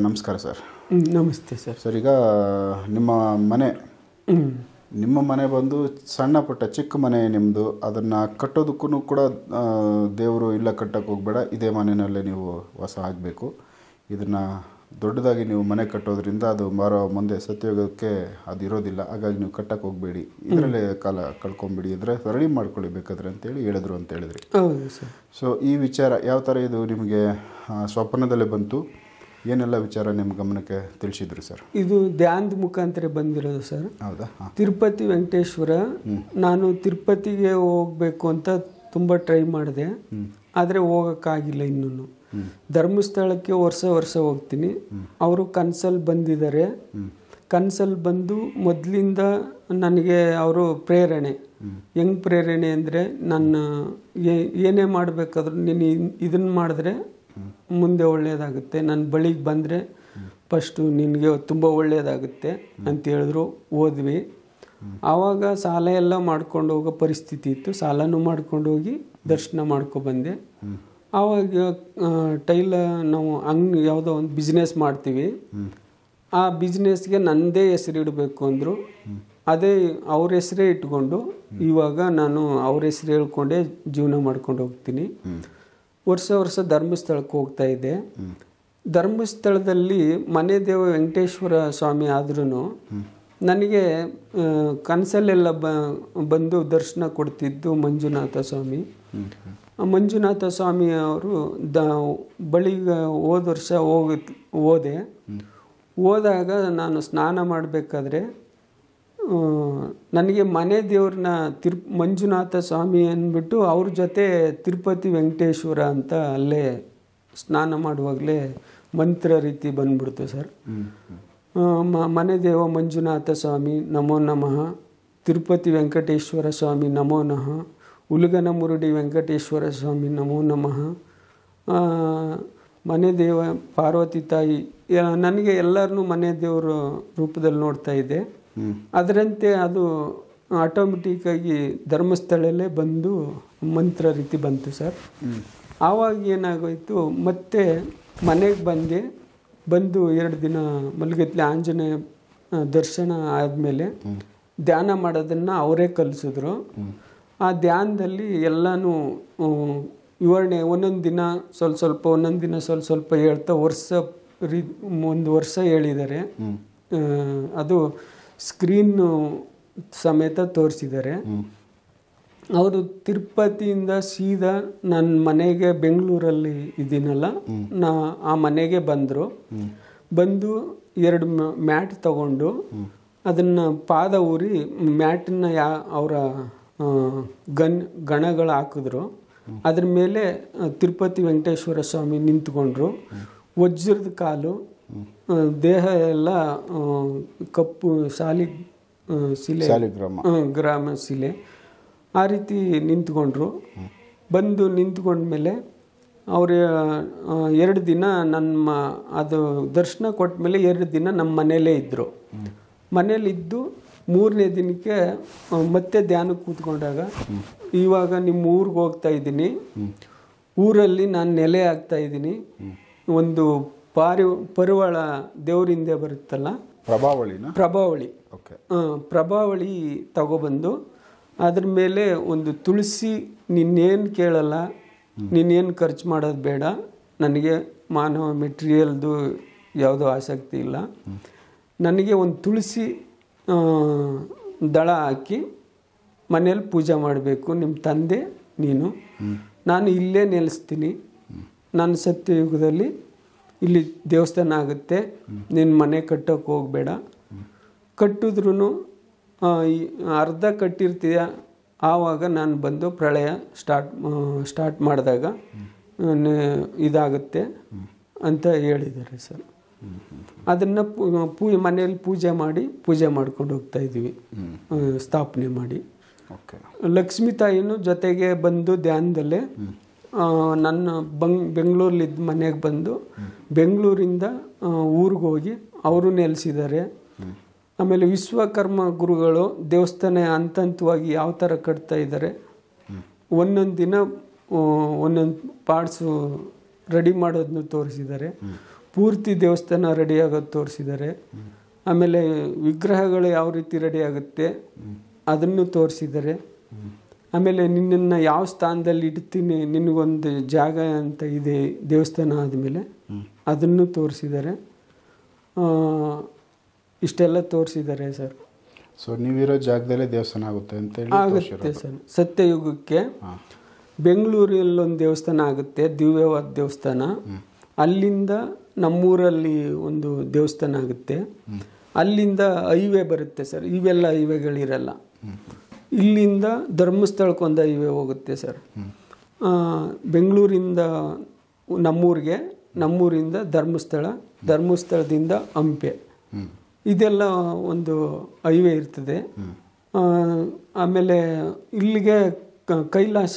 ನಮಸ್ಕಾರ ಸರ್ ಹ್ಮ್, ನಮಸ್ತೆ sir sir ಈಗ ನಿಮ್ಮ ಮನೆ ಹ್ಮ್. ನಿಮ್ಮ ಮನೆ ಬಂದು ಸಣ್ಣ ಪುಟ್ಟ ಚಿಕ್ಕ ಮನೆ ನಿಮ್ಮದು ಅದನ್ನು ಕಟ್ಟೋದಕ್ಕೂ ಕೂಡ ಆ, ದೇವರು ಇಲ್ಲ ಕಟ್ಟಕ್ಕೆ ಹೋಗಬೇಡ ಇದೇ ಮನೆಯಲ್ಲೇ ನೀವು ವಾಸ ಆಗಬೇಕು ಇದನ್ನು ದೊಡ್ಡದಾಗಿ ನೀವು ಮನೆ ಕಟ್ಟೋದ್ರಿಂದ ಅದು ಮಾರೋ ಮುಂದೆ ಸತ್ಯಯೋಗಕ್ಕೆ ಅದು ಇರೋದಿಲ್ಲ ಹಾಗಾಗಿ ನೀವು ಕಟ್ಟಕ್ಕೆ ಹೋಗಬೇಡಿ ಇದರಲ್ಲೇ ಕಾಲ ಕಳ್ಕೊಂಬಿಡಿ ಅಂದರೆ ಸರಣಿ ಮಾಡ್ಕೊಳ್ಳಿ ಬೇಕಾದ್ರೆ ಅಂತೇಳಿ ಹೇಳಿದ್ರು ಅಂತ ಹೇಳಿದ್ರಿ ಹೌದು ಸರ್ ಸೊ ಈ ವಿಚಾರ ಯಾವ ಥರ ಇದು ನಿಮಗೆ ಆ, ಸ್ವಪ್ನದಲ್ಲೇ ಬಂತು ಏನೆಲ್ಲ ವಿಚಾರ ನಿಮ್ಮ ಗಮನಕ್ಕೆ ತಿಳಿಸಿದ್ರು ಸರ್ ಇದು ಧ್ಯಾನದ ಮುಖಾಂತರ ಬಂದಿರೋದು ಸರ್ ಹೌದಾ ಹಾಂ ತಿರುಪತಿ ವೆಂಕಟೇಶ್ವರ ನಾನು ತಿರುಪತಿಗೆ ಹೋಗ್ಬೇಕು ಅಂತ ತುಂಬ ಟ್ರೈ ಮಾಡಿದೆ ಆದರೆ ಹೋಗೋಕ್ಕಾಗಿಲ್ಲ ಇನ್ನೂ ಧರ್ಮಸ್ಥಳಕ್ಕೆ ವರ್ಷ ವರ್ಷ ಹೋಗ್ತೀನಿ ಅವರು ಕನ್ಸಲ್ಲಿ ಬಂದಿದ್ದಾರೆ ಕನ್ಸಲ್ಲಿ ಬಂದು ಮೊದಲಿಂದ ನನಗೆ ಅವರು ಪ್ರೇರಣೆ ಹೆಂಗ್ ಪ್ರೇರಣೆ ಅಂದರೆ ನನ್ನ ಏ- ಏನೇ ಮಾಡಬೇಕಾದ್ರೂ ನೀನು ಇದನ್ನು ಮಾಡಿದ್ರೆ ಮುಂದೆ ಒಳ್ಳೆಯದಾಗುತ್ತೆ ನನ್ನ ಬಳಿಗೆ ಬಂದರೆ ಫಸ್ಟು ನಿನಗೆ ತುಂಬ ಒಳ್ಳೆಯದಾಗುತ್ತೆ ಅಂತ ಹೇಳಿದ್ರು ಹೋದ್ವಿ ಆವಾಗ ಸಾಲ ಎಲ್ಲ ಮಾಡ್ಕೊಂಡು ಹೋಗೋ ಪರಿಸ್ಥಿತಿ ಇತ್ತು ಸಾಲನೂ ಮಾಡ್ಕೊಂಡು ಹೋಗಿ ದರ್ಶನ ಮಾಡ್ಕೊಬಂದೆ ಆವಾಗ ಆ, ಟೈಲ ನಾವು ಅಂಗ್ ಯಾವುದೋ ಒಂದು ಬಿಸ್ನೆಸ್ ಮಾಡ್ತೀವಿ ಆ ಬಿಸ್ನೆಸ್ಗೆ ನನ್ನದೇ ಹೆಸರು ಇಡಬೇಕು ಅಂದರು ಅದೇ ಅವ್ರ ಹೆಸರೇ ಇಟ್ಕೊಂಡು ಇವಾಗ ನಾನು ಅವ್ರ ಹೆಸರು ಹೇಳ್ಕೊಂಡೇ ಜೀವನ ಮಾಡ್ಕೊಂಡು ಹೋಗ್ತೀನಿ ವರ್ಷ ವರ್ಷ ಧರ್ಮಸ್ಥಳಕ್ಕೆ ಹೋಗ್ತಾ ಇದ್ದೆ ಧರ್ಮಸ್ಥಳದಲ್ಲಿ ಮನೆ ದೇವ ವೆಂಕಟೇಶ್ವರ ಸ್ವಾಮಿ ಆದ್ರೂ ನನಗೆ ಆ, ಕನಸಲ್ಲೆಲ್ಲ ಬ ಬಂದು ದರ್ಶನ ಕೊಡ್ತಿದ್ದು ಮಂಜುನಾಥ ಸ್ವಾಮಿ ಆ ಮಂಜುನಾಥ ಸ್ವಾಮಿ ಅವರು ದ ಬಳಿಗೆ ಹೋದ ವರ್ಷ ಹೋಗಿ ಹೋದೆ ಹೋದಾಗ ನಾನು ಸ್ನಾನ ಮಾಡಬೇಕಾದ್ರೆ ಆ, ನನಗೆ ಮನೆ ದೇವ್ರನ್ನ ತಿರು ಮಂಜುನಾಥ ಸ್ವಾಮಿ ಅಂದ್ಬಿಟ್ಟು ಅವ್ರ ಜೊತೆ ತಿರುಪತಿ ವೆಂಕಟೇಶ್ವರ ಅಂತ ಅಲ್ಲೇ ಸ್ನಾನ ಮಾಡುವಾಗಲೇ ಮಂತ್ರ ರೀತಿ ಬಂದ್ಬಿಡ್ತು ಸರ್ ಆ, ಮ- ಮನೆ ದೇವ ಮಂಜುನಾಥ ಸ್ವಾಮಿ ನಮೋ ನಮಃ ತಿರುಪತಿ ವೆಂಕಟೇಶ್ವರ ಸ್ವಾಮಿ ನಮೋ ನಮಃ ಉಲಗನ ಮುರುಡಿ ವೆಂಕಟೇಶ್ವರ ಸ್ವಾಮಿ ನಮೋ ನಮಃ ಆ, ಮನೆ ದೇವ ಪಾರ್ವತಿ ತಾಯಿ ಯ- ನನಗೆ ಎಲ್ಲರನ್ನೂ ಮನೆ ದೇವರ ರೂಪದಲ್ಲಿ ನೋಡ್ತಾ ಇದ್ದೆ ಅದರಂತೆ ಅದು ಆಟೋಮೆಟಿಕ್ಕಾಗಿ ಧರ್ಮಸ್ಥಳಲ್ಲೇ ಬಂದು ಮಂತ್ರ ರೀತಿ ಬಂತು ಸರ್ ಆವಾಗ ಏನಾಗೋಯ್ತು ಮತ್ತೆ ಮನೆಗೆ ಬಂದೆ ಬಂದು ಎರಡು ದಿನ ಮಲಗತ್ಲೆ ಆಂಜನೇಯ ಆ, ದರ್ಶನ ಆದಮೇಲೆ ಧ್ಯಾನ ಮಾಡೋದನ್ನು ಅವರೇ ಕಲಿಸಿದ್ರು ಆ ಧ್ಯಾನದಲ್ಲಿ ಎಲ್ಲನೂ ಆ, ವಿವರಣೆ ಒಂದೊಂದು ದಿನ ಸ್ವಲ್ಪ ಸ್ವಲ್ಪ ಒಂದೊಂದು ದಿನ ಸ್ವಲ್ಪ ಸ್ವಲ್ಪ ಹೇಳ್ತಾ ವರ್ಷ ರೀ ಒಂದು ವರ್ಷ ಹೇಳಿದ್ದಾರೆ ಆ, ಅದು ಸ್ಕ್ರೀನು ಸಮೇತ ತೋರಿಸಿದ್ದಾರೆ ಅವರು ತಿರುಪತಿಯಿಂದ ಸೀದಾ ನನ್ನ ಮನೆಗೆ ಬೆಂಗಳೂರಲ್ಲಿ ಇದ್ದೀನಲ್ಲ ನಾ ಆ ಮನೆಗೆ ಬಂದರು ಬಂದು ಎರಡು ಮ್ಯಾಟ್ ತಗೊಂಡು ಅದನ್ನ ಪಾದ ಊರಿ ಮ್ಯಾಟನ್ನ ಯಾ ಅವರ ಗನ್ ಗಣಗಳು ಹಾಕಿದ್ರು ಅದ್ರ ಮೇಲೆ ಆ, ತಿರುಪತಿ ವೆಂಕಟೇಶ್ವರ ಸ್ವಾಮಿ ನಿಂತ್ಕೊಂಡ್ರು ವಜ್ರದ ಕಾಲು ಆ, ದೇಹ ಎಲ್ಲ ಆ, ಕಪ್ಪು ಶಾಲಿ ಆ, ಶಿಲೆ ಶಾಲಿಗ್ರಾಮ ಹ್ಮ್, ಗ್ರಾಮ ಶಿಲೆ ಆ ರೀತಿ ನಿಂತ್ಕೊಂಡ್ರು ಬಂದು ನಿಂತ್ಕೊಂಡ್ಮೇಲೆ ಅವರು ಎರಡು ದಿನ ನನ್ನ ಅದು ದರ್ಶನ ಕೊಟ್ಟ ಮೇಲೆ ಎರಡು ದಿನ ನಮ್ಮ ಮನೇಲೇ ಇದ್ದರು ಮನೇಲಿದ್ದು ಮೂರನೇ ದಿನಕ್ಕೆ ಆ, ಮತ್ತೆ ಧ್ಯಾನಕ್ಕೆ ಕೂತ್ಕೊಂಡಾಗ ಇವಾಗ ನಿಮ್ಮ ಊರಿಗೆ ಹೋಗ್ತಾ ಇದ್ದೀನಿ ಊರಲ್ಲಿ ನಾನು ನೆಲೆ ಆಗ್ತಾ ಇದ್ದೀನಿ ಒಂದು ಪಾರಿ ಪರಿವಾಳ ದೇವರಿಂದ ಬರುತ್ತಲ್ಲ ಪ್ರಭಾವಳಿನ ಪ್ರಭಾವಳಿ ಓಕೆ ಆ, ಪ್ರಭಾವಳಿ ತಗೊಬಂದು ಅದ್ರ ಮೇಲೆ ಒಂದು ತುಳಸಿ ನಿನ್ನೇನು ಕೇಳಲ್ಲ ನೀನೇನು ಖರ್ಚು ಮಾಡೋದು ಬೇಡ ನನಗೆ ಮಾನವ ಮೆಟೀರಿಯಲ್ದು ಯಾವುದೋ ಆಸಕ್ತಿ ಇಲ್ಲ ನನಗೆ ಒಂದು ತುಳಸಿ ಆ, ದಳ ಹಾಕಿ ಮನೇಲಿ ಪೂಜೆ ಮಾಡಬೇಕು ನಿಮ್ಮ ತಂದೆ ನೀನು ನಾನು ಇಲ್ಲೇ ನೆಲೆಸ್ತೀನಿ ನಾನು ಸತ್ಯಯುಗದಲ್ಲಿ ಇಲ್ಲಿ ದೇವಸ್ಥಾನ ಆಗುತ್ತೆ ನಿನ್ನ ಮನೆ ಕಟ್ಟೋಕೆ ಹೋಗಬೇಡ ಕಟ್ಟಿದ್ರೂ ಅರ್ಧ ಕಟ್ಟಿರ್ತೀಯ ಆವಾಗ ನಾನು ಬಂದು ಪ್ರಳಯ ಸ್ಟಾರ್ಟ್ ಸ್ಟಾರ್ಟ್ ಮಾಡಿದಾಗ ಇದಾಗುತ್ತೆ ಅಂತ ಹೇಳಿದ್ದಾರೆ ಸರ್ ಅದನ್ನು ಪೂಜೆ ಮನೆಯಲ್ಲಿ ಪೂಜೆ ಮಾಡಿ ಪೂಜೆ ಮಾಡ್ಕೊಂಡು ಹೋಗ್ತಾ ಇದ್ದೀವಿ ಆ, ಸ್ಥಾಪನೆ ಮಾಡಿ ಓಕೆ ಲಕ್ಷ್ಮೀ ತಾಯಿನೂ ಜೊತೆಗೆ ಬಂದು ಧ್ಯಾನದಲ್ಲೇ ಆ, ನನ್ನ ಬಂಗ್ ಬೆಂಗಳೂರಲ್ಲಿದ್ದ ಮನೆಗೆ ಬಂದು ಬೆಂಗಳೂರಿಂದ ಊರಿಗೆ ಹೋಗಿ ಅವರು ನೆಲೆಸಿದ್ದಾರೆ ಆಮೇಲೆ ವಿಶ್ವಕರ್ಮ ಗುರುಗಳು ದೇವಸ್ಥಾನ ಹಂತ ಹಂತವಾಗಿ ಯಾವ ಥರ ಕಟ್ತಾ ಇದ್ದಾರೆ ಒಂದೊಂದು ದಿನ ಆ, ಒಂದೊಂದು ಪಾರ್ಟ್ಸು ರೆಡಿ ಮಾಡೋದನ್ನು ತೋರಿಸಿದ್ದಾರೆ ಪೂರ್ತಿ ದೇವಸ್ಥಾನ ರೆಡಿ ಆಗೋದು ತೋರಿಸಿದ್ದಾರೆ ಆಮೇಲೆ ವಿಗ್ರಹಗಳು ಯಾವ ರೀತಿ ರೆಡಿ ಆಗುತ್ತೆ ಅದನ್ನು ತೋರಿಸಿದ್ದಾರೆ ಆಮೇಲೆ ನಿನ್ನನ್ನು ಯಾವ ಸ್ಥಾನದಲ್ಲಿ ಇಡ್ತೀನಿ ನಿನಗೊಂದು ಜಾಗ ಅಂತ ಇದೆ ದೇವಸ್ಥಾನ ಆದಮೇಲೆ ಅದನ್ನು ತೋರಿಸಿದ್ದಾರೆ ಆ, ಇಷ್ಟೆಲ್ಲ ತೋರಿಸಿದ್ದಾರೆ ಸರ್ ಸೊ ನೀವಿರೋ ಜಾಗದಲ್ಲೇ ದೇವಸ್ಥಾನ ಆಗುತ್ತೆ ಅಂತೇಳಿ ಆಗುತ್ತೆ ಸರ್ ಸತ್ಯಯುಗಕ್ಕೆ ಬೆಂಗಳೂರಲ್ಲೊಂದು ದೇವಸ್ಥಾನ ಆಗುತ್ತೆ ದಿವ್ಯವಾದ ದೇವಸ್ಥಾನ ಅಲ್ಲಿಂದ ನಮ್ಮೂರಲ್ಲಿ ಒಂದು ದೇವಸ್ಥಾನ ಆಗುತ್ತೆ ಅಲ್ಲಿಂದ ಹೈವೇ ಬರುತ್ತೆ ಸರ್ ಇವೆಲ್ಲ ಹೈವೇಗಳಿರಲ್ಲ ಇಲ್ಲಿಂದ ಧರ್ಮಸ್ಥಳಕ್ಕೊಂದು ಹೈವೇ ಹೋಗುತ್ತೆ ಸರ್ ಆ, ಬೆಂಗಳೂರಿಂದ ನಮ್ಮೂರಿಗೆ ನಮ್ಮೂರಿಂದ ಧರ್ಮಸ್ಥಳ ಧರ್ಮಸ್ಥಳದಿಂದ ಹಂಪೆ ಇದೆಲ್ಲ ಒಂದು ಹೈವೇ ಇರ್ತದೆ ಆ, ಆಮೇಲೆ ಇಲ್ಲಿಗೆ ಕ- ಕೈಲಾಸ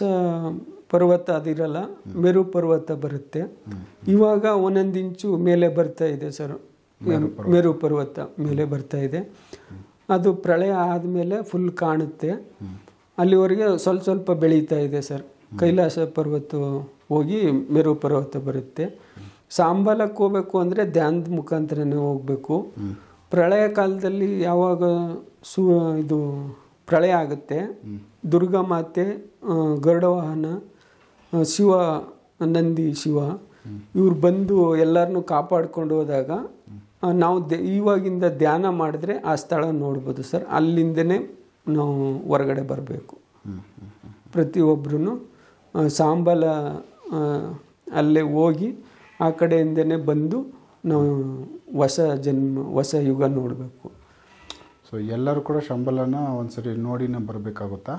ಪರ್ವತ ಅದಿರಲ್ಲ ಮೇರು ಪರ್ವತ ಬರುತ್ತೆ ಇವಾಗ ಒಂದೊಂದು ಇಂಚು ಮೇಲೆ ಬರ್ತಾ ಇದೆ ಸರ್ ಮೇರು ಪರ್ವತ ಮೇಲೆ ಬರ್ತಾ ಇದೆ ಅದು ಪ್ರಳಯ ಆದಮೇಲೆ ಫುಲ್ ಕಾಣುತ್ತೆ ಅಲ್ಲಿವರೆಗೆ ಸ್ವಲ್ಪ ಸ್ವಲ್ಪ ಬೆಳೀತಾ ಇದೆ ಸರ್ ಕೈಲಾಸ ಪರ್ವತ ಹೋಗಿ ಮೇರು ಪರ್ವತ ಬರುತ್ತೆ ಸಾಂಬಲಕ್ಕೆ ಹೋಗ್ಬೇಕು ಅಂದರೆ ಧ್ಯಾನದ ಮುಖಾಂತರನೇ ಹೋಗ್ಬೇಕು ಪ್ರಳಯ ಕಾಲದಲ್ಲಿ ಯಾವಾಗ ಸು ಇದು ಪ್ರಳಯ ಆಗುತ್ತೆ ದುರ್ಗಾ ಮಾತೆ ಆ, ಗರುಡ ವಾಹನ ಆ, ಶಿವ ನಂದಿ ಶಿವ ಇವ್ರು ಬಂದು ಎಲ್ಲರನ್ನೂ ಕಾಪಾಡ್ಕೊಂಡು ಹೋದಾಗ ಆ, ನಾವು ದೆ ಇವಾಗಿಂದ ಧ್ಯಾನ ಮಾಡಿದ್ರೆ ಆ ಸ್ಥಳ ನೋಡ್ಬೋದು ಸರ್ ಅಲ್ಲಿಂದನೇ ನಾವು ಹೊರಗಡೆ ಬರಬೇಕು ಪ್ರತಿಯೊಬ್ಬರೂ ಸಾಂಬಲ ಆ, ಅಲ್ಲೇ ಹೋಗಿ ಆ ಕಡೆಯಿಂದನೇ ಬಂದು ನಾವು ಹೊಸ ಜನ್ಮ ಹೊಸ ಯುಗ ನೋಡಬೇಕು ಸೊ ಎಲ್ಲರೂ ಕೂಡ ಶಂಬಲನ ಒಂದ್ಸರಿ ನೋಡಿನೇ ಬರಬೇಕಾಗುತ್ತಾ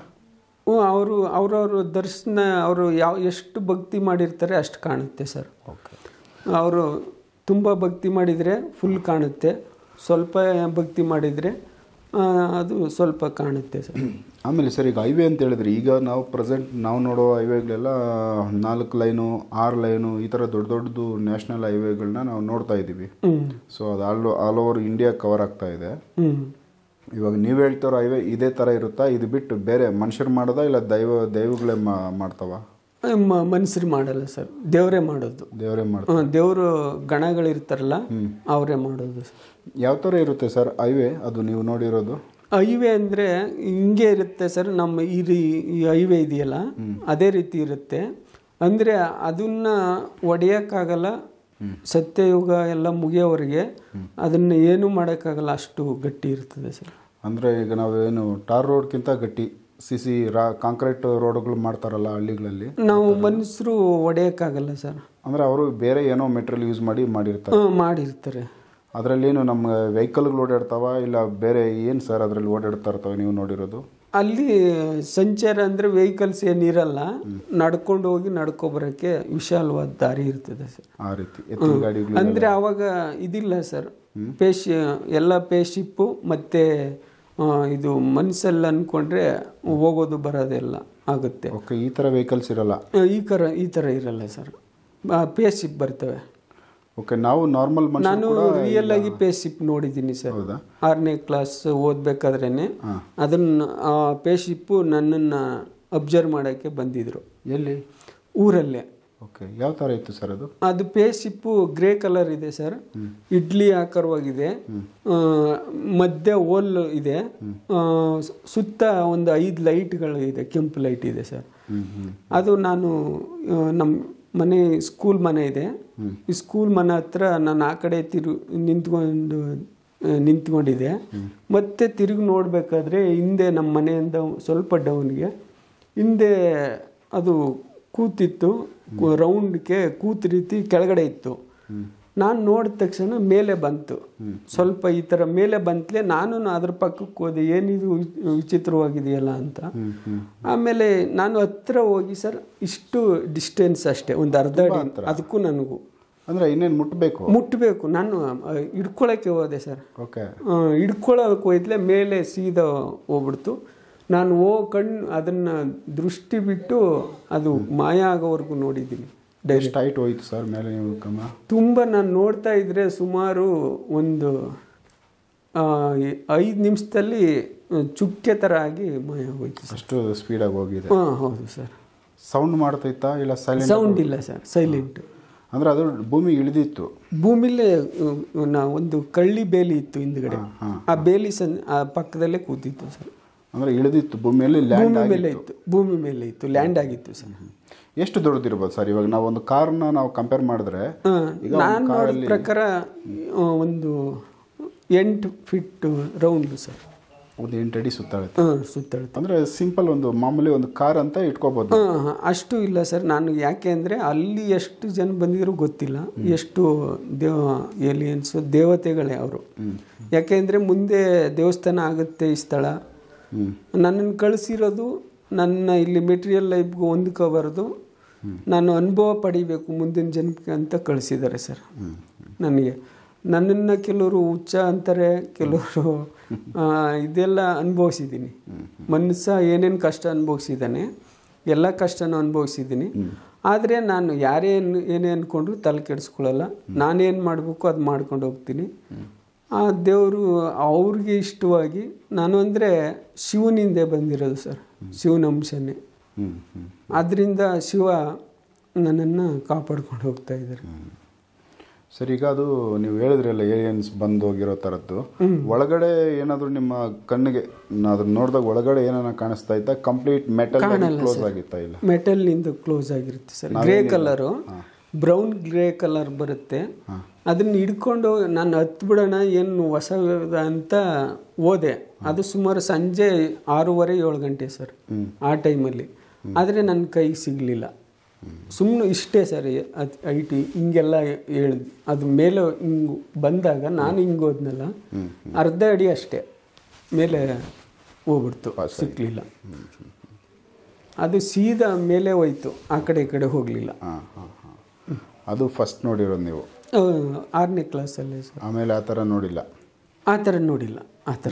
ಅವರು ಅವರವ್ರ ದರ್ಶನ ಅವರು ಯಾವ ಎಷ್ಟು ಭಕ್ತಿ ಮಾಡಿರ್ತಾರೆ ಅಷ್ಟು ಕಾಣುತ್ತೆ ಸರ್ ಓಕೆ ಅವರು ತುಂಬ ಭಕ್ತಿ ಮಾಡಿದರೆ ಫುಲ್ ಕಾಣುತ್ತೆ ಸ್ವಲ್ಪ ಭಕ್ತಿ ಮಾಡಿದರೆ ಆ, ಅದು ಸ್ವಲ್ಪ ಕಾಣುತ್ತೆ ಸರ್ ಆಮೇಲೆ ಸರ್ ಈಗ ಹೈವೇ ಅಂತ ಹೇಳಿದ್ರೆ ಈಗ ನಾವು ಪ್ರೆಸೆಂಟ್ ನಾವು ನೋಡೋ ಹೈವೇಗಳೆಲ್ಲ ನಾಲ್ಕು ಲೈನು ಆರು ಲೈನು ಈ ಥರ ದೊಡ್ಡ ದೊಡ್ಡದು ನ್ಯಾಷನಲ್ ಹೈವೇಗಳನ್ನ ನಾವು ನೋಡ್ತಾ ಇದ್ದೀವಿ ಹ್ಞೂ ಸೊ ಅದು all all over India cover ಆಗ್ತಾ ಇದೆ ಹ್ಞೂ ಇವಾಗ ನೀವು ಹೇಳ್ತಾರೋ ಹೈವೇ ಇದೇ ಥರ ಇರುತ್ತಾ ಇದು ಬಿಟ್ಟು ಬೇರೆ ಮನುಷ್ಯರು ಮಾಡೋದಾ ಇಲ್ಲ ದೈವ ದೈವಗಳೇ ಮಾ ಮಾಡ್ತಾವ ಮನುಷ್ಯರು ಮಾಡಲ್ಲ ಸರ್ ದೇವರೇ ಮಾಡೋದು ದೇವರೇ ಮಾಡ್ತಾರೆ ದೇವರು ಗಣಗಳಿರ್ತಾರಲ್ಲ ಅವರೇ ಮಾಡೋದು ಯಾವ ಥರ ಇರುತ್ತೆ ಸರ್ ಹೈವೇ ಅದು ನೀವು ನೋಡಿರೋದು ಹೈವೇ ಅಂದರೆ ಹಿಂಗೆ ಇರುತ್ತೆ ಸರ್ ನಮ್ಮ ಈ ರೀ- ಈ ಹೈವೇ ಇದೆಯಲ್ಲ ಅದೇ ರೀತಿ ಇರುತ್ತೆ ಅಂದರೆ ಅದನ್ನ ಒಡೆಯೋಕ್ಕಾಗಲ್ಲ ಸತ್ಯಯುಗ ಎಲ್ಲ ಮುಗಿಯೋವರೆಗೆ ಅದನ್ನ ಏನು ಮಾಡೋಕ್ಕಾಗಲ್ಲ ಅಷ್ಟು ಗಟ್ಟಿ ಇರ್ತದೆ ಸರ್ ಅಂದರೆ ಈಗ ನಾವೇನು ಟಾರ್ ರೋಡ್ಗಿಂತ ಗಟ್ಟಿ ಸಿ ಸಿ ರಾ ಕಾಂಕ್ರೀಟ್ ರೋಡ್ಗಳು ಮಾಡ್ತಾರಲ್ಲ ಹಳ್ಳಿಗಳಲ್ಲಿ ನಾವು ಮನುಷ್ಯರು ಒಡೆಯೋಕ್ಕಾಗಲ್ಲ ಸರ್ ಅಂದರೆ ಅವರು ಬೇರೆ ಏನೋ ಮೆಟೀರಿಯಲ್ ಯೂಸ್ ಮಾಡಿ ಮಾಡಿರ್ತಾರೆ ಹ್ಮ್, ಮಾಡಿರ್ತಾರೆ ಅದರಲ್ಲೇನು ನಮ್ಮ ವೆಹಿಕಲ್ಗಳು ಓಡಾಡ್ತಾವ ಇಲ್ಲ ಬೇರೆ ಏನು ಸರ್ ಅದರಲ್ಲಿ ಓಡಾಡ್ತಾ ಇರ್ತವೆ ನೀವು ನೋಡಿರೋದು ಅಲ್ಲಿ ಸಂಚಾರ ಅಂದರೆ ವೆಹಿಕಲ್ಸ್ ಏನಿರಲ್ಲ ನಡ್ಕೊಂಡು ಹೋಗಿ ನಡ್ಕೊ ಬರೋಕ್ಕೆ ವಿಶಾಲವಾದ ದಾರಿ ಇರ್ತದೆ ಸರ್ ಆ ರೀತಿ ಎತ್ತಿನ ಗಾಡಿಗಳು ಅಂದರೆ ಆವಾಗ ಇದಿಲ್ಲ ಸರ್ ಪೇಶಿ ಎಲ್ಲ ಪೇಶಿಪ್ಪು ಮತ್ತು ಇದು ಮನಸ್ಸಲ್ಲಿ ಅಂದ್ಕೊಂಡ್ರೆ ಹೋಗೋದು ಬರೋದೆಲ್ಲ ಆಗುತ್ತೆ ಓಕೆ ಈ ಥರ ವೆಹಿಕಲ್ಸ್ ಇರಲ್ಲ ಆ, ಈ ಥರ ಈ ಥರ ಇರಲ್ಲ ಸರ್ ಪೇಶಿಪ್ ಬರ್ತವೆ ಓಕೆ ನಾವು ನಾರ್ಮಲ್ ಮನುಷ್ಯ ನಾನು ರಿಯಲ್ ಆಗಿ ಪೇಶಿಪ್ ನೋಡಿದ್ದೀನಿ ಸರ್ ಹೌದಾ ಆರನೇ ಕ್ಲಾಸ್ ಓದ್ಬೇಕಾದ್ರೇನೆ ಅದನ್ನ ಆ ಪೇಶಿಪ್ಪು ನನ್ನನ್ನು ಅಬ್ಸರ್ವ್ ಮಾಡೋಕ್ಕೆ ಬಂದಿದ್ರು ಎಲ್ಲಿ ಊರಲ್ಲೇ ಓಕೆ ಯಾವ ಥರ ಇತ್ತು ಸರ್ ಅದು ಅದು ಪೇಶಿಪ್ಪು ಗ್ರೇ ಕಲರ್ ಇದೆ ಸರ್ ಇಡ್ಲಿ ಆಕಾರವಾಗಿದೆ ಆ, ಮಧ್ಯ ಹೋಲ್ ಇದೆ ಆ, ಸುತ್ತ ಒಂದು ಐದು ಲೈಟ್ಗಳು ಇದೆ ಕೆಂಪು ಲೈಟ್ ಇದೆ ಸರ್ ಹ್ಞೂ ಹ್ಞೂ ಅದು ನಾನು ನಮ್ಮ ಮನೆ ಸ್ಕೂಲ್ ಮನೆ ಇದೆ ಈ ಸ್ಕೂಲ್ ಮನೆ ಹತ್ರ ನಾನು ಆ ಕಡೆ ತಿರು ನಿಂತ್ಕೊಂಡು ಆ, ನಿಂತ್ಕೊಂಡಿದ್ದೆ ಮತ್ತೆ ತಿರುಗಿ ನೋಡಬೇಕಾದ್ರೆ ಹಿಂದೆ ನಮ್ಮ ಮನೆಯಿಂದ ಸ್ವಲ್ಪ ಡೌನ್ಗೆ ಹಿಂದೆ ಅದು ಕೂತಿತ್ತು ರೌಂಡ್ಗೆ ಕೂತ್ ರೀತಿ ಕೆಳಗಡೆ ಇತ್ತು ನಾನು ನೋಡಿದ ತಕ್ಷಣ ಮೇಲೆ ಬಂತು ಸ್ವಲ್ಪ ಈ ಥರ ಮೇಲೆ ಬಂತಲೇ ನಾನು ಅದ್ರ ಪಕ್ಕಕ್ಕೆ ಹೋದೆ ಏನಿದು ವಿ- ವಿಚಿತ್ರವಾಗಿದೆಯಲ್ಲ ಅಂತ ಆಮೇಲೆ ನಾನು ಹತ್ರ ಹೋಗಿ ಸರ್ ಇಷ್ಟು ಡಿಸ್ಟೆನ್ಸ್ ಅಷ್ಟೇ ಒಂದು ಅರ್ಧ ಅಡಿ ಅದಕ್ಕೂ ನನಗೂ ಅಂದರೆ ಇನ್ನೇನು ಮುಟ್ಟಬೇಕು ಮುಟ್ಟಬೇಕು ನಾನು ಆ, ಹಿಡ್ಕೊಳಕ್ಕೆ ಹೋದೆ ಸರ್ ಓಕೆ ಹಿಡ್ಕೊಳ್ಳೋಕೆ ಹೋಯ್ತಲೇ ಮೇಲೆ ಸೀದಾ ಹೋಗ್ಬಿಡ್ತು ನಾನು ಓ ಕಣ್ಣು ಅದನ್ನು ದೃಷ್ಟಿ ಬಿಟ್ಟು ಅದು ಮಾಯ ಆಗೋವರೆಗೂ ನೋಡಿದ್ದೀನಿ ಎಷ್ಟು ಹೈಟ್ ಹೋಯ್ತು ಸರ್ ಮೇಲೆ ನೀವು ಕಮ್ಮ ತುಂಬ ನಾನು ನೋಡ್ತಾ ಇದ್ರೆ ಸುಮಾರು ಒಂದು ಐದು ನಿಮಿಷದಲ್ಲಿ ಚುಕ್ಕೆ ಥರ ಆಗಿ ಮಾಯ ಹೋಯ್ತು ಸರ್ ಅಷ್ಟು ಸ್ಪೀಡಾಗಿ ಹೋಗಿದೆ ಹಾಂ ಹೌದು ಸರ್ ಸೌಂಡ್ ಮಾಡ್ತೈತಾ ಇಲ್ಲ ಸೈಲೆಂಟ್ ಸೌಂಡ್ ಇಲ್ಲ ಸರ್ ಸೈಲೆಂಟ್ ಅಂದರೆ ಅದು ಭೂಮಿ ಇಳಿದಿತ್ತು ಭೂಮಿಲೇ ಅಹ್, ನಾ ಒಂದು ಕಳ್ಳಿ ಬೇಲಿ ಇತ್ತು ಹಿಂದ್ಗಡೆ ಆ ಬೇಲಿ ಸಂ ಆ ಪಕ್ಕದಲ್ಲೇ ಕೂತಿತ್ತು ಸರ್ ಅಂದರೆ ಇಳಿದಿತ್ತು ಭೂಮಿಯಲ್ಲಿ ಲ್ಯಾಂಡ್ ಭೂಮಿ ಆಗಿ ಮೇಲೆ ಇತ್ತು ಭೂಮಿ ಮೇಲೆ ಇತ್ತು ಲ್ಯಾಂಡ್ ಆಗಿತ್ತು ಸರ್ ಎಷ್ಟು ದೊಡ್ಡದಿರ್ಬೋದು ಸರ್ ಇವಾಗ ನಾವು ಒಂದು ಕಾರ್ನ ನಾವು ಕಂಪೇರ್ ಮಾಡಿದ್ರೆ ಹಾ, ಈಗ ನಾನು ನೋಡಿದ ಪ್ರಕಾರ ಆ, ಒಂದು ಎಂಟು ಫಿಟ್ ರೌಂಡ್ ಸರ್ ಒಂದು ಎಂಟು ಅಡಿ ಸುತ್ತಾಡುತ್ತೆ ಹಾಂ ಸುತ್ತಳುತ್ತೆ ಅಂದರೆ ಸಿಂಪಲ್ ಒಂದು ಮಾಮೂಲಿ ಒಂದು ಕಾರ್ ಅಂತ ಇಟ್ಕೋಬೋದು ಹಾಂ ಹಾಂ ಅಷ್ಟು ಇಲ್ಲ ಸರ್ ನಾನು ಯಾಕೆ ಅಂದರೆ ಅಲ್ಲಿ ಎಷ್ಟು ಜನ ಬಂದಿದ್ರು ಗೊತ್ತಿಲ್ಲ ಎಷ್ಟು ದೇವ ಏಲಿಯನ್ಸು ದೇವತೆಗಳೇ ಅವರು ಯಾಕೆಂದರೆ ಮುಂದೆ ದೇವಸ್ಥಾನ ಆಗುತ್ತೆ ಈ ಸ್ಥಳ ಹ್ಞೂ ನನ್ನನ್ನು ಕಳಿಸಿರೋದು ನನ್ನ ಇಲ್ಲಿ ಮೆಟೀರಿಯಲ್ ಲೈಫ್ಗೆ ಹೊಂದ್ಕೋಬಾರ್ದು ನಾನು ಅನುಭವ ಪಡಿಬೇಕು ಮುಂದಿನ ಜನ್ಮಕ್ಕೆ ಅಂತ ಕಳಿಸಿದ್ದಾರೆ ಸರ್ ನನಗೆ ನನ್ನನ್ನು ಕೆಲವರು ಹುಚ್ಚ ಅಂತಾರೆ ಕೆಲವರು ಆ, ಇದೆಲ್ಲ ಅನುಭವಿಸಿದ್ದೀನಿ ಮನುಷ್ಯ ಏನೇನು ಕಷ್ಟ ಅನುಭವಿಸಿದ್ದಾನೆ ಎಲ್ಲ ಕಷ್ಟನೂ ಅನುಭವಿಸಿದ್ದೀನಿ ಆದರೆ ನಾನು ಯಾರೇ ಅನ್- ಏನೇ ಅಂದ್ಕೊಂಡ್ರು ತಲೆ ಕೆಡಿಸ್ಕೊಳ್ಳಲ್ಲ ನಾನೇನು ಮಾಡಬೇಕು ಅದು ಮಾಡ್ಕೊಂಡು ಹೋಗ್ತೀನಿ ಆ ದೇವರು ಅವ್ರಿಗೆ ಇಷ್ಟವಾಗಿ ನಾನು ಅಂದರೆ ಶಿವನಿಂದ ಬಂದಿರೋದು ಸರ್ ಶಿವನ ಅಂಶನೇ ಹ್ಞೂ ಹ್ಞೂ ಅದರಿಂದ ಶಿವ ನನ್ನನ್ನು ಕಾಪಾಡ್ಕೊಂಡು ಹೋಗ್ತಾ ಇದ್ದಾರೆ ಸರ್ ಈಗ ಅದು ನೀವು ಹೇಳಿದ್ರಲ್ಲ ಏಲಿಯನ್ಸ್ ಬಂದು ಹೋಗಿರೋ ಥರದ್ದು ಒಳಗಡೆ ಏನಾದರೂ ನಿಮ್ಮ ಕಣ್ಣಿಗೆ ನಾ ಅದನ್ನ ನೋಡಿದಾಗ ಒಳಗಡೆ ಏನಾನ ಕಾಣಿಸ್ತಾ ಇತ್ತಾ ಕಂಪ್ಲೀಟ್ ಮೆಟಲ್ ಕ್ಲೋಸ್ ಆಗಿತ್ತಾ ಇಲ್ಲ ಮೆಟಲ್ನಿಂದ ಕ್ಲೋಸ್ ಆಗಿರುತ್ತೆ sir grey colour brown grey colour ಬರುತ್ತೆ ಅದನ್ನ ಹಿಡ್ಕೊಂಡು ನಾನು ಹತ್ತು ಬಿಡೋಣ ಏನು ಹೊಸ ಅಂತ ಹೋದೆ ಅದು ಸುಮಾರು ಸಂಜೆ ಆರೂವರೆ ಏಳು ಗಂಟೆ ಸರ್ ಆ ಟೈಮಲ್ಲಿ ಆದರೆ ನನ್ನ ಕೈಗೆ ಸಿಗಲಿಲ್ಲ ಸುಮ್ಮನೆ ಇಷ್ಟೇ ಸರ್ ಅದು ಐಟಿ ಹಿಂಗೆಲ್ಲ ಹೇಳಿದ್ ಅದು ಮೇಲೆ ಹಿಂಗೆ ಬಂದಾಗ ನಾನು ಹಿಂಗೆ ಹೋದ್ನಲ್ಲ ಅರ್ಧ ಅಡಿ ಅಷ್ಟೇ ಮೇಲೆ ಹೋಗ್ಬಿಡ್ತು ಸಿಕ್ಕಲಿಲ್ಲ ಅದು ಸೀದಾ ಮೇಲೆ ಹೋಯ್ತು ಆ ಕಡೆ ಈ ಕಡೆ ಹೋಗಲಿಲ್ಲ ಹಾಂ ಹಾಂ ಹಾಂ ಅದು ಫಸ್ಟ್ ನೋಡಿರೋದು ನೀವು ಆರನೇ ಕ್ಲಾಸಲ್ಲೇ ಸರ್ ಆಮೇಲೆ ಆ ಥರ ನೋಡಿಲ್ಲ ಆ ಥರ ನೋಡಿಲ್ಲ ಆ ಥರ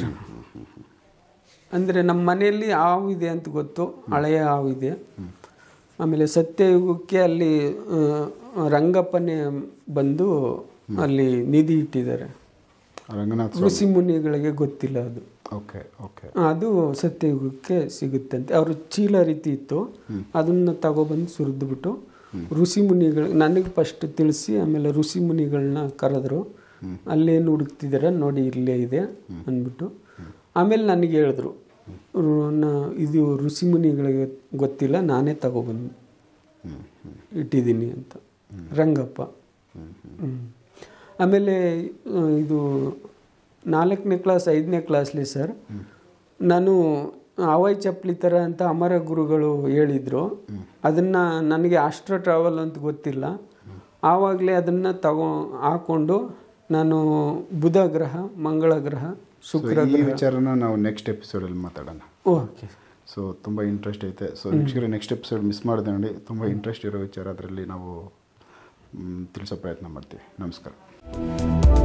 ಅಂದರೆ ನಮ್ಮ ಮನೆಯಲ್ಲಿ ಹಾವು ಇದೆ ಅಂತ ಗೊತ್ತು ಹಳೆಯ ಹಾವು ಇದೆ ಆಮೇಲೆ ಸತ್ಯಯುಗಕ್ಕೆ ಅಲ್ಲಿ ಆ, ರಂಗಪ್ಪನೇ ಬಂದು ಅಲ್ಲಿ ನಿಧಿ ಇಟ್ಟಿದ್ದಾರೆ ರಂಗನಾಥ್ ಋಷಿ ಮುನಿಗಳಿಗೆ ಗೊತ್ತಿಲ್ಲ ಅದು ಓಕೆ ಓಕೆ ಅದು ಸತ್ಯಯುಗಕ್ಕೆ ಸಿಗುತ್ತಂತೆ ಅವರು ಚೀಲ ರೀತಿ ಇತ್ತು ಅದನ್ನ ತಗೊಬಂದು ಸುರಿದ್ಬಿಟ್ಟು ಋಷಿ ಮುನಿಗಳು ನನಗೆ ಫಸ್ಟ್ ತಿಳಿಸಿ ಆಮೇಲೆ ಋಷಿ ಮುನಿಗಳನ್ನ ಕರೆದ್ರು ಅಲ್ಲೇನು ಹುಡುಕ್ತಿದ್ದೀರ ನೋಡಿ ಇಲ್ಲೇ ಇದೆ ಅಂದ್ಬಿಟ್ಟು ಆಮೇಲೆ ನನಗೆ ಹೇಳಿದ್ರು ರು- ನ- ಇದು ಋಷಿ ಮುನಿಗಳಿಗೆ ಗೊತ್ತಿಲ್ಲ ನಾನೇ ತಗೊಬಂದು ಇಟ್ಟಿದ್ದೀನಿ ಅಂತ ರಂಗಪ್ಪ ಹ್ಮ್. ಆಮೇಲೆ ಆ, ಇದು ನಾಲ್ಕನೇ ಕ್ಲಾಸ್ ಐದನೇ ಕ್ಲಾಸ್ಲಿ ಸರ್ ನಾನು ಹವಾಯಿ ಚಪ್ಪಲಿ ಥರ ಅಂತ ಅಮರ ಗುರುಗಳು ಹೇಳಿದರು ಅದನ್ನು ನನಗೆ ಆಸ್ಟ್ರೋ ಟ್ರಾವೆಲ್ ಅಂತ ಗೊತ್ತಿಲ್ಲ ಆವಾಗಲೇ ಅದನ್ನು ತಗೋ ಹಾಕ್ಕೊಂಡು ನಾನು ಬುಧ ಗ್ರಹ ಮಂಗಳ ಗ್ರಹ ಶುಕ್ರ ಈ ವಿಚಾರನ ನಾವು ನೆಕ್ಸ್ಟ್ ಎಪಿಸೋಡಲ್ಲಿ ಮಾತಾಡೋಣ ಓಕೆ ಸೊ ತುಂಬ ಇಂಟ್ರೆಸ್ಟ್ ಐತೆ ಸೊ ವೀಕ್ಷಕರೇ ನೆಕ್ಸ್ಟ್ ಎಪಿಸೋಡ್ ಮಿಸ್ ಮಾಡಿದೆ ನೋಡಿ ತುಂಬ ಇಂಟ್ರೆಸ್ಟ್ ಇರೋ ವಿಚಾರ ಅದರಲ್ಲಿ ನಾವು ಮ್, ತಿಳಿಸೋ ಪ್ರಯತ್ನ ಮಾಡ್ತೀವಿ ನಮಸ್ಕಾರ